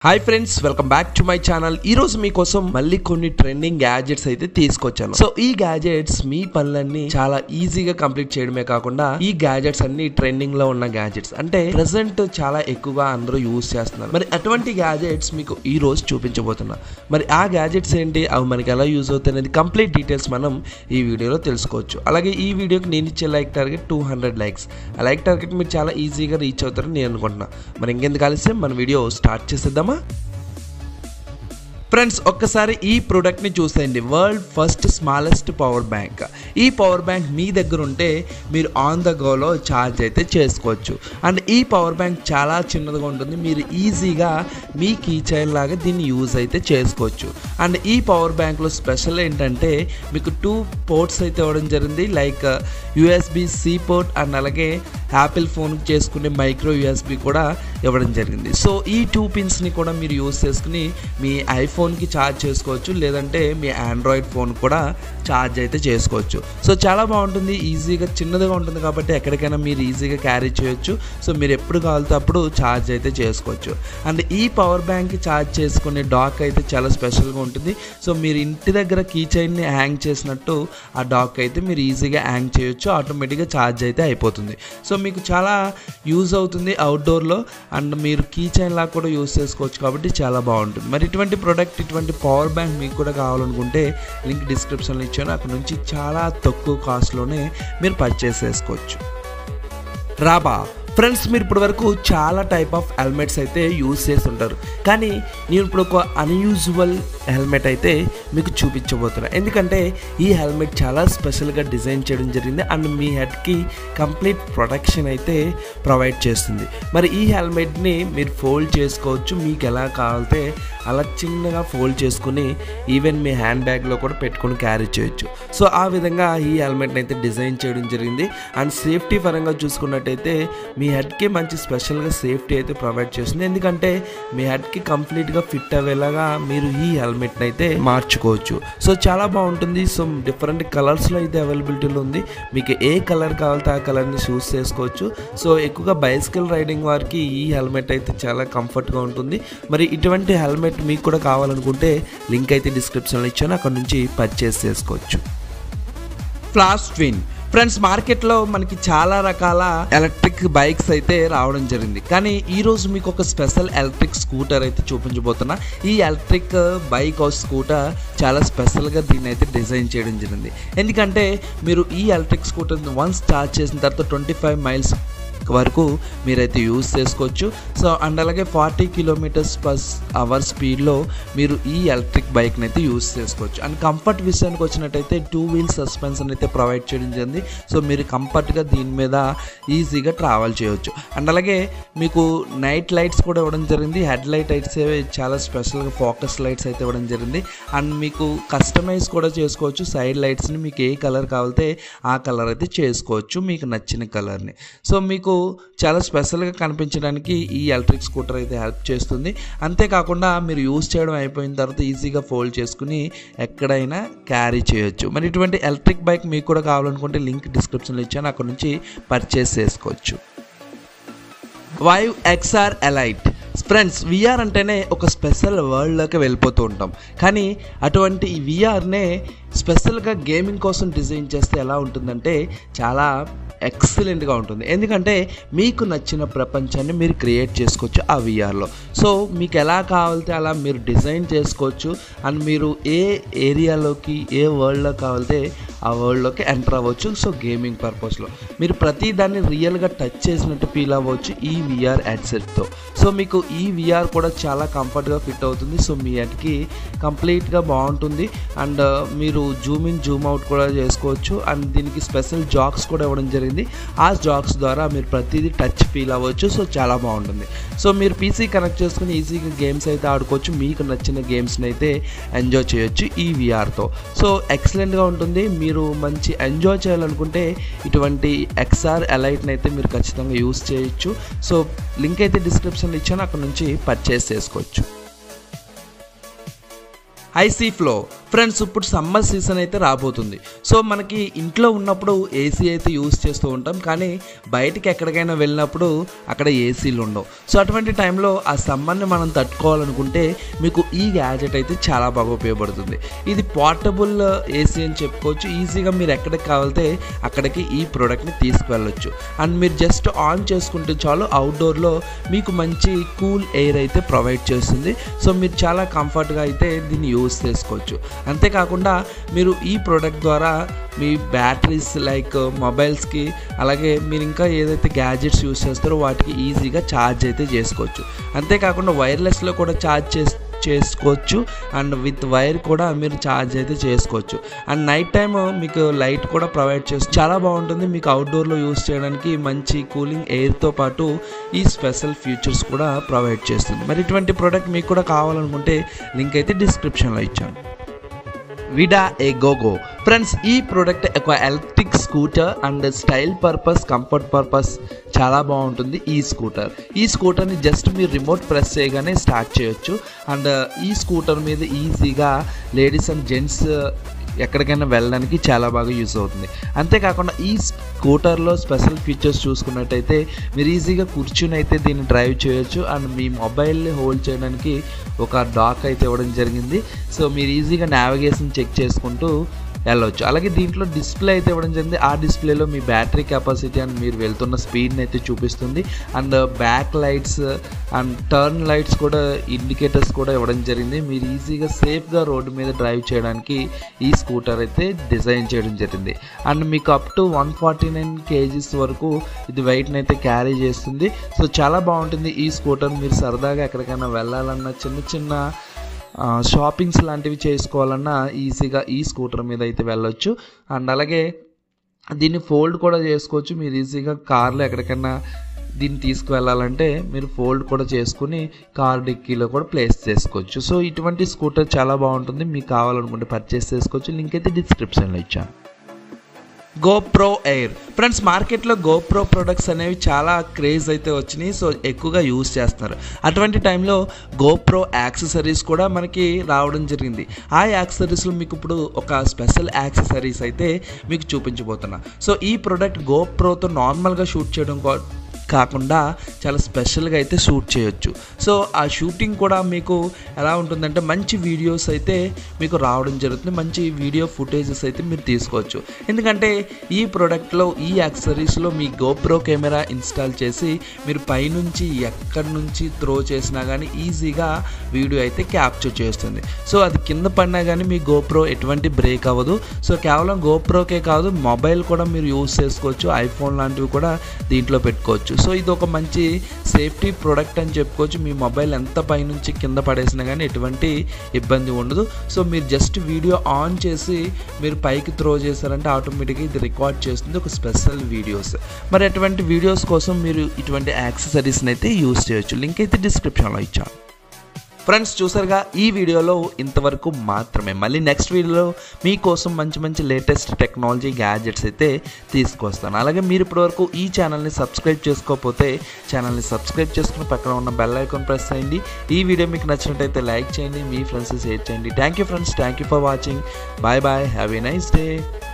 hi friends welcome back to my channel ఈ రోజు మీకోసం మళ్ళీ కొన్ని ట్రెండింగ్ గ్యాజెట్స్ అయితే తీసుకొచ్చాను సో ఈ గ్యాజెట్స్ మీ పనులన్నీ చాలా ఈజీగా కంప్లీట్ చేయడమే కాకుండా ఈ గ్యాజెట్స్ అన్ని ట్రెండింగ్ లో ఉన్న గ్యాజెట్స్ అంటే ప్రెసెంట్ చాలా ఎక్కువగా అందరూ యూజ్ చేస్తున్నారు మరి అటువంటి గ్యాజెట్స్ మీకు ఈ రోజు చూపించబోతున్నా మరి ఆ గ్యాజెట్స్ ఏంటి అవి మనకి ఎలా యూజ్ అవుతాయి అనేది కంప్లీట్ డీటెయిల్స్ మనం ఈ వీడియోలో తెలుసుకోవచ్చు అలాగే ఈ వీడియోకి నేను ఇచ్చే like target two hundred likes ఆ లైక్ టార్గెట్ మీరు చాలా ఈజీగా రీచ్ అవుతారని నేను అనుకుంటున్నా మరి ఇంకెందుకు కలిసి మన వీడియో స్టార్ట్ చేసేద్దామా ఫ్రెండ్స్ ఒక్కసారి ఈ ప్రోడక్ట్ని చూసేయండి world first smallest power bank ఈ పవర్ బ్యాంక్ మీ దగ్గర ఉంటే మీరు ఆన్ ద గోలో ఛార్జ్ అయితే చేసుకోవచ్చు అండ్ ఈ పవర్ బ్యాంక్ చాలా చిన్నదిగా ఉంటుంది మీరు ఈజీగా మీ కీ చైన్ లాగా దీన్ని యూజ్ అయితే చేసుకోవచ్చు అండ్ ఈ పవర్ బ్యాంక్లో స్పెషల్ ఏంటంటే మీకు టూ పోర్ట్స్ అయితే ఇవ్వడం జరిగింది like USB C port and అలాగే యాపిల్ ఫోన్ చేసుకునే మైక్రో యూఎస్బి కూడా ఇవ్వడం జరిగింది సో ఈ టూ పిన్స్ని కూడా మీరు యూస్ చేసుకుని మీ ఐఫోన్కి ఛార్జ్ చేసుకోవచ్చు లేదంటే మీ ఆండ్రాయిడ్ ఫోన్ కూడా ఛార్జ్ అయితే చేసుకోవచ్చు సో చాలా బాగుంటుంది ఈజీగా చిన్నదిగా ఉంటుంది కాబట్టి ఎక్కడికైనా మీరు ఈజీగా క్యారీ చేయొచ్చు సో మీరు ఎప్పుడు కావాలితే అప్పుడు ఛార్జ్ అయితే చేసుకోవచ్చు అండ్ ఈ పవర్ బ్యాంక్కి ఛార్జ్ చేసుకునే డాక్ అయితే చాలా స్పెషల్గా ఉంటుంది సో మీరు ఇంటి దగ్గర కీ చైన్ని హ్యాంగ్ చేసినట్టు ఆ డాక్ అయితే మీరు ఈజీగా హ్యాంగ్ చేయొచ్చు ఆటోమేటిక్గా ఛార్జ్ అయితే అయిపోతుంది సో మీకు చాలా యూజ్ అవుతుంది అవుట్డోర్లో అండ్ మీరు కీ చైన్ లాగా కూడా యూజ్ చేసుకోవచ్చు కాబట్టి చాలా బాగుంటుంది మరి ఇటువంటి ప్రోడక్ట్ ఇటువంటి పవర్ బ్యాంక్ మీకు కూడా కావాలనుకుంటే లింక్ డిస్క్రిప్షన్లో ఇచ్చాను అక్కడ నుంచి చాలా తక్కువ కాస్ట్లోనే మీరు పర్చేస్ చేసుకోవచ్చు రాబా ఫ్రెండ్స్ మీరు ఇప్పటి వరకు చాలా టైప్ ఆఫ్ హెల్మెట్స్ అయితే యూజ్ చేస్తుంటారు కానీ నేను ఇప్పుడు ఒక అన్యూజువల్ హెల్మెట్ అయితే మీకు చూపించబోతున్నా ఎందుకంటే ఈ హెల్మెట్ చాలా స్పెషల్గా డిజైన్ చేయడం జరిగింది అండ్ మీ హెడ్కి కంప్లీట్ ప్రొటెక్షన్ అయితే ప్రొవైడ్ చేస్తుంది మరి ఈ హెల్మెట్ని మీరు ఫోల్డ్ చేసుకోవచ్చు మీకు ఎలా కావాలితే అలా చిన్నగా ఫోల్డ్ చేసుకుని ఈవెన్ మీ హ్యాండ్ బ్యాగ్లో కూడా పెట్టుకొని క్యారీ చేయొచ్చు సో ఆ విధంగా ఈ హెల్మెట్ని అయితే డిజైన్ చేయడం జరిగింది అండ్ సేఫ్టీ పరంగా చూసుకున్నట్టయితే మీ హెడ్కి మంచి స్పెషల్గా సేఫ్టీ అయితే ప్రొవైడ్ చేస్తుంది ఎందుకంటే మీ హెడ్కి కంప్లీట్గా ఫిట్ అయ్యేలాగా మీరు ఈ హెల్మెట్ని అయితే మార్చుకోవచ్చు సో చాలా బాగుంటుంది సో డిఫరెంట్ కలర్స్లో అయితే అవైలబిలిటీలో ఉంది మీకు ఏ కలర్ కావాలితే ఆ కలర్ని చూస్ చేసుకోవచ్చు సో ఎక్కువగా బైసికల్ రైడింగ్ వారికి ఈ హెల్మెట్ అయితే చాలా కంఫర్ట్గా ఉంటుంది మరి ఇటువంటి హెల్మెట్ మీకు కూడా కావాలనుకుంటే లింక్ అయితే డిస్క్రిప్షన్లో ఇచ్చాను అక్కడ నుంచి పర్చేస్ చేసుకోవచ్చు ఫ్లాష్ ట్విన్ ఫ్రెండ్స్ మార్కెట్లో మనకి చాలా రకాల ఎలక్ట్రిక్ బైక్స్ అయితే రావడం జరిగింది కానీ ఈ రోజు మీకు ఒక స్పెషల్ ఎలక్ట్రిక్ స్కూటర్ అయితే చూపించబోతున్నా ఈ ఎలక్ట్రిక్ బైక్ ఆర్ స్కూటర్ చాలా స్పెషల్గా దీన్ని అయితే డిజైన్ చేయడం జరిగింది ఎందుకంటే మీరు ఈ ఎలక్ట్రిక్ స్కూటర్ని వన్స్ చార్జ్ చేసిన తర్వాత ట్వంటీ ఫైవ్ మైల్స్ వరకు మీరైతే యూజ్ చేసుకోవచ్చు సో అండ్ అలాగే ఫార్టీ కిలోమీటర్స్ పర్ అవర్ స్పీడ్లో మీరు ఈ ఎలక్ట్రిక్ బైక్ని అయితే యూజ్ చేసుకోవచ్చు అండ్ కంఫర్ట్ విషయానికి వచ్చినట్టయితే టూ వీల్ సస్పెన్షన్ అయితే ప్రొవైడ్ చేయడం జరిగింది సో మీరు కంఫర్ట్గా దీని మీద ఈజీగా ట్రావెల్ చేయవచ్చు అండ్ అలాగే మీకు నైట్ లైట్స్ కూడా ఇవ్వడం జరిగింది హెడ్ లైట్ లైట్స్ చాలా స్పెషల్గా ఫోకస్ లైట్స్ అయితే ఇవ్వడం జరిగింది అండ్ మీకు కస్టమైజ్ కూడా చేసుకోవచ్చు సైడ్ లైట్స్ని మీకు ఏ కలర్ కావాలితే ఆ కలర్ అయితే చేసుకోవచ్చు మీకు నచ్చిన కలర్ని సో మీకు చాలా స్పెషల్గా కనిపించడానికి ఈ ఎలక్ట్రిక్ స్కూటర్ అయితే హెల్ప్ చేస్తుంది అంతేకాకుండా మీరు యూజ్ చేయడం అయిపోయిన తర్వాత ఈజీగా ఫోల్డ్ చేసుకుని ఎక్కడైనా క్యారీ చేయొచ్చు మరి ఇటువంటి ఎలక్ట్రిక్ బైక్ మీకు కూడా కావాలనుకుంటే లింక్ డిస్క్రిప్షన్లో ఇచ్చాను అక్కడ నుంచి పర్చేస్ చేసుకోవచ్చు Vive XR Elite friends VR అంటేనే ఒక స్పెషల్ వరల్డ్లోకి వెళ్ళిపోతూ ఉంటాం కానీ అటువంటి ఈ విఆర్నే స్పెషల్గా గేమింగ్ కోసం డిజైన్ చేస్తే ఎలా ఉంటుందంటే చాలా ఎక్సలెంట్గా ఉంటుంది ఎందుకంటే మీకు నచ్చిన ప్రపంచాన్ని మీరు క్రియేట్ చేసుకోవచ్చు ఆ విఆర్లో సో మీకు ఎలా కావాలితే అలా మీరు డిజైన్ చేసుకోవచ్చు అండ్ మీరు ఏ ఏరియాలోకి ఏ వరల్డ్లో కావాలితే ఆ వరల్డ్లోకి ఎంటర్ అవ్వచ్చు సో గేమింగ్ పర్పస్లో మీరు ప్రతి దాన్ని రియల్గా టచ్ చేసినట్టు ఫీల్ అవ్వచ్చు ఈ విఆర్ హెడ్సెట్తో సో మీకు ఈ విఆర్ కూడా చాలా కంఫర్ట్గా ఫిట్ అవుతుంది సో మీ హెడ్కి కంప్లీట్గా బాగుంటుంది అండ్ మీరు జూమ్ ఇన్ జూమ్ అవుట్ కూడా చేసుకోవచ్చు అండ్ దీనికి స్పెషల్ జాక్స్ కూడా ఇవ్వడం జరిగింది ఆ జాక్స్ ద్వారా మీరు ప్రతిదీ టచ్ ఫీల్ అవ్వచ్చు సో చాలా బాగుంటుంది సో మీరు పీసీ కనెక్ట్ చేసుకుని ఈజీగా గేమ్స్ అయితే ఆడుకోవచ్చు మీకు నచ్చిన గేమ్స్ని అయితే ఎంజాయ్ చేయొచ్చు ఈ విఆర్తో సో ఎక్సలెంట్గా ఉంటుంది మీరు మంచి ఎంజాయ్ చేయాలనుకుంటే ఇటువంటి ఎక్స్ఆర్ ఎలైట్ని అయితే మీరు ఖచ్చితంగా యూస్ చేయొచ్చు సో లింక్ అయితే డిస్క్రిప్షన్లో ఇచ్చాను అక్కడ నుంచి పర్చేస్ చేసుకోవచ్చు ఐసీ ఫ్లో ఫ్రెండ్స్ ఇప్పుడు సమ్మర్ సీజన్ అయితే రాబోతుంది సో మనకి ఇంట్లో ఉన్నప్పుడు ఏసీ అయితే యూస్ చేస్తూ ఉంటాం కానీ బయటికి ఎక్కడికైనా వెళ్ళినప్పుడు అక్కడ ఏసీలు ఉండవు సో అటువంటి టైంలో ఆ సమ్మర్ని మనం తట్టుకోవాలనుకుంటే మీకు ఈ గ్యాజెట్ అయితే చాలా బాగా ఉపయోగపడుతుంది ఇది పోర్టబుల్ ఏసీ అని చెప్పుకోవచ్చు ఈజీగా మీరు ఎక్కడికి కావాలితే అక్కడికి ఈ ప్రోడక్ట్ని తీసుకువెళ్ళొచ్చు అండ్ మీరు జస్ట్ ఆన్ చేసుకుంటే చాలు అవుట్డోర్లో మీకు మంచి కూల్ ఎయిర్ అయితే ప్రొవైడ్ చేస్తుంది సో మీరు చాలా కంఫర్ట్గా అయితే దీన్ని యూస్ చేసుకోవచ్చు అంతేకాకుండా మీరు ఈ ప్రోడక్ట్ ద్వారా మీ బ్యాటరీస్ లైక్ మొబైల్స్కి అలాగే మీరు ఇంకా ఏదైతే గ్యాజెట్స్ యూస్ చేస్తారో వాటికి ఈజీగా ఛార్జ్ అయితే చేసుకోవచ్చు అంతేకాకుండా వైర్లెస్లో కూడా ఛార్జ్ చేసి చేసుకోవచ్చు అండ్ విత్ వైర్ కూడా మీరు ఛార్జ్ అయితే చేసుకోవచ్చు అండ్ నైట్ టైం మీకు లైట్ కూడా ప్రొవైడ్ చేస్తుంది చాలా బాగుంటుంది మీకు అవుట్డోర్లో యూస్ చేయడానికి మంచి కూలింగ్ ఎయిర్తో పాటు ఈ స్పెషల్ ఫీచర్స్ కూడా ప్రొవైడ్ చేస్తుంది మరి ఇటువంటి ప్రోడక్ట్ మీకు కూడా కావాలనుకుంటే లింక్ అయితే డిస్క్రిప్షన్లో ఇచ్చాను విడా ఏ గోగో ఫ్రెండ్స్ ఈ ప్రోడక్ట్ ఒక electric scooter and style purpose comfort purpose చాలా బాగుంటుంది ఈ స్కూటర్ ఈ స్కూటర్ని జస్ట్ మీరు రిమోట్ ప్రెస్ చేయగానే స్టార్ట్ చేయొచ్చు అండ్ ఈ స్కూటర్ మీద ఈజీగా లేడీస్ అండ్ జెంట్స్ ఎక్కడికైనా వెళ్ళడానికి చాలా బాగా యూస్ అవుతుంది అంతేకాకుండా ఈ స్కూటర్లో స్పెషల్ ఫీచర్స్ చూసుకున్నట్టయితే మీరు ఈజీగా కూర్చుని అయితే దీన్ని డ్రైవ్ చేయొచ్చు అండ్ మీ మొబైల్ని హోల్డ్ చేయడానికి ఒక డాక్ అయితే ఇవ్వడం జరిగింది సో మీరు ఈజీగా నావిగేషన్ చెక్ చేసుకుంటూ వెళ్ళవచ్చు అలాగే దీంట్లో డిస్ప్లే అయితే ఇవ్వడం జరిగింది ఆ డిస్ప్లేలో మీ బ్యాటరీ కెపాసిటీ అండ్ మీరు వెళ్తున్న స్పీడ్ని అయితే చూపిస్తుంది and back lights and turn lights కూడా ఇండికేటర్స్ కూడా ఇవ్వడం జరిగింది మీరు ఈజీగా సేఫ్గా రోడ్డు మీద డ్రైవ్ చేయడానికి ఈ స్కూటర్ అయితే డిజైన్ చేయడం జరిగింది అండ్ మీకు up to one forty nine kgs వరకు ఇది వెయిట్ని అయితే క్యారీ చేస్తుంది సో చాలా బాగుంటుంది ఈ స్కూటర్ మీరు సరదాగా ఎక్కడికైనా వెళ్ళాలన్న చిన్న చిన్న షాపింగ్స్ లాంటివి చేసుకోవాలన్నా ఈజీగా ఈ స్కూటర్ మీద అయితే వెళ్ళొచ్చు అండ్ అలాగే దీన్ని ఫోల్డ్ కూడా చేసుకోవచ్చు మీరు ఈజీగా కార్లో ఎక్కడికైనా దీన్ని తీసుకువెళ్ళాలంటే మీరు ఫోల్డ్ కూడా చేసుకుని కార్ డిక్కీలో కూడా ప్లేస్ చేసుకోవచ్చు సో ఇటువంటి స్కూటర్ చాలా బాగుంటుంది మీకు కావాలనుకుంటే పర్చేస్ చేసుకోవచ్చు లింక్ అయితే డిస్క్రిప్షన్లో ఇచ్చాను గోప్రో ఎయిర్ ఫ్రెండ్స్ మార్కెట్లో గోప్రో ప్రొడక్ట్స్ అనేవి చాలా క్రేజ్ అయితే వచ్చినాయి సో ఎక్కువగా యూస్ చేస్తున్నారు అటువంటి టైంలో గోప్రో యాక్సెసరీస్ కూడా మనకి రావడం జరిగింది ఆ యాక్సెసరీస్లో మీకు ఇప్పుడు ఒక స్పెషల్ యాక్సెసరీస్ అయితే మీకు చూపించబోతున్నా సో ఈ ప్రోడక్ట్ గోప్రోతో నార్మల్గా షూట్ చేయడం కాకుండా చాలా స్పెషల్గా అయితే షూట్ చేయొచ్చు సో ఆ షూటింగ్ కూడా మీకు ఎలా ఉంటుందంటే మంచి వీడియోస్ అయితే మీకు రావడం జరుగుతుంది మంచి వీడియో ఫుటేజెస్ అయితే మీరు తీసుకోవచ్చు ఎందుకంటే ఈ ప్రోడక్ట్లో ఈ యాక్సరీస్లో మీ గోప్రో కెమెరా ఇన్స్టాల్ చేసి మీరు పైనుంచి ఎక్కడి నుంచి త్రో చేసినా కానీ ఈజీగా వీడియో అయితే క్యాప్చర్ చేస్తుంది సో అది కింద పడినా కానీ మీ గోప్రో ఎటువంటి బ్రేక్ అవ్వదు సో కేవలం గోప్రోకే కాదు మొబైల్ కూడా మీరు యూస్ చేసుకోవచ్చు ఐఫోన్ లాంటివి కూడా దీంట్లో పెట్టుకోవచ్చు సో ఇది ఒక మంచి సేఫ్టీ ప్రోడక్ట్ అని చెప్పుకోవచ్చు మీ మొబైల్ ఎంత పైనుంచి కింద పడేసినా కానీ ఎటువంటి ఇబ్బంది ఉండదు సో మీరు జస్ట్ వీడియో ఆన్ చేసి మీరు పైకి త్రో చేశారంటే ఆటోమేటిక్గా ఇది రికార్డ్ చేస్తుంది ఒక స్పెషల్ వీడియోస్ మరి అటువంటి వీడియోస్ కోసం మీరు ఇటువంటి యాక్సెసరీస్ని అయితే యూస్ చేయొచ్చు లింక్ అయితే డిస్క్రిప్షన్లో ఇచ్చాను ఫ్రెండ్స్ చూసారుగా ఈ వీడియోలో ఇంతవరకు మాత్రమే మళ్ళీ నెక్స్ట్ వీడియోలో మీకోసం మంచి మంచి లేటెస్ట్ టెక్నాలజీ గ్యాజెట్స్ అయితే తీసుకొస్తాను అలాగే మీరు ఇప్పటివరకు ఈ ఛానల్ని సబ్స్క్రైబ్ చేసుకోకపోతే ఛానల్ని సబ్స్క్రైబ్ చేసుకుని పక్కన ఉన్న బెల్ ఐకాన్ ప్రెస్ చేయండి ఈ వీడియో మీకు నచ్చినట్టయితే లైక్ చేయండి మీ ఫ్రెండ్స్ షేర్ చేయండి thank you friends thank you for watching bye bye have a nice day